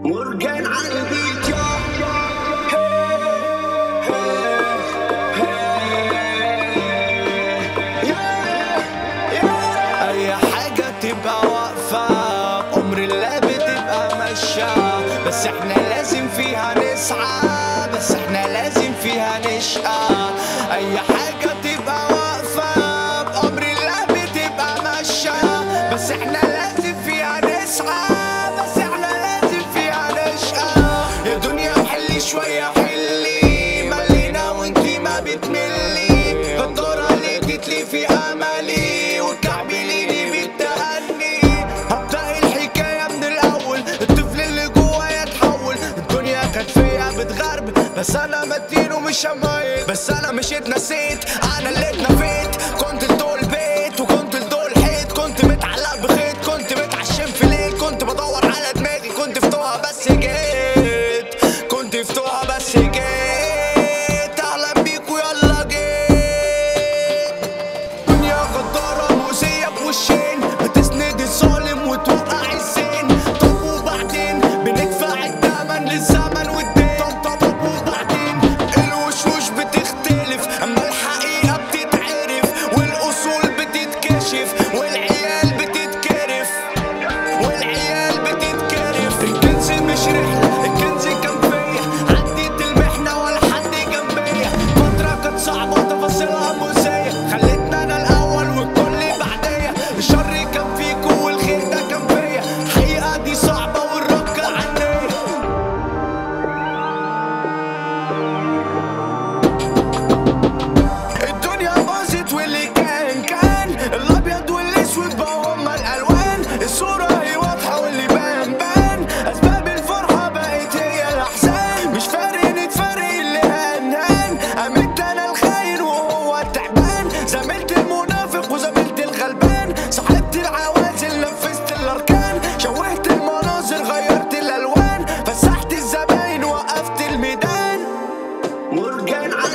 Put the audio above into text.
مرجان على البيت يا اي حاجة تبقى واقفة عمر الله بتبقى ماشية بس احنا لازم فيها نسعى بس احنا لازم فيها نشقى اي حاجة تبقى واقفة بأمر الله بتبقى ماشية بس احنا لازم فيها نسعى بس احنا لازم فيها نشقى يا دنيا حلي شوية حلي ملينا وانتي ما بتملي غدارة ليه تتلي في املي وتكعبليني بالتأني هبدأ الحكاية من الأول الطفل اللي جوايا اتحول الدنيا كانت فيا بتغرب بس أنا متين ومش مايل بس أنا مش اتنسيت أنا اللي اتنفيت كنت لدول بيت وكنت لدول حيط كنت متعلق بخيط كنت متعشم في ليل كنت بدور على دماغي كنت فتوها بس جيت كنت فتوها بس جيت أهلا بيكوا يلا جيت دنيا غدارة مؤذية بوشين بتسند الظالم وتوقع الزين طب وبعدين بندفع الثمن للزمن والدين طب طب طب وبعدين الوشوش بتختلف اما الحقيقة بتتعرف والاصول بتتكشف والعيال بتتكرف والعيال بتتكرف الكنز مش رحلة الكنز كان فيا عديت المحنة ولا حد جنبيا فترة كانت صعبة تفاصيلها مؤذية خلتنا انا الاول والكل بعديا الشر كان فيكو والخير ده كان فيا الحقيقة دي صعبة والركة عنيا الدنيا باظت واللي كان كان الابيض والاسود بقوا هما الالوان الصوره هي واضحه واللي بان بان اسباب الفرحه بقت هي الاحزان مش فارق نتفرق اللي هان هان قامت انا الخاين وهو التعبان زميلت المنافق وزميلت الغلبان صاحبت العوازل نفذت الاركان شوهت المناظر غيرت الالوان فسحت الزباين وقفت الميدان مرجان على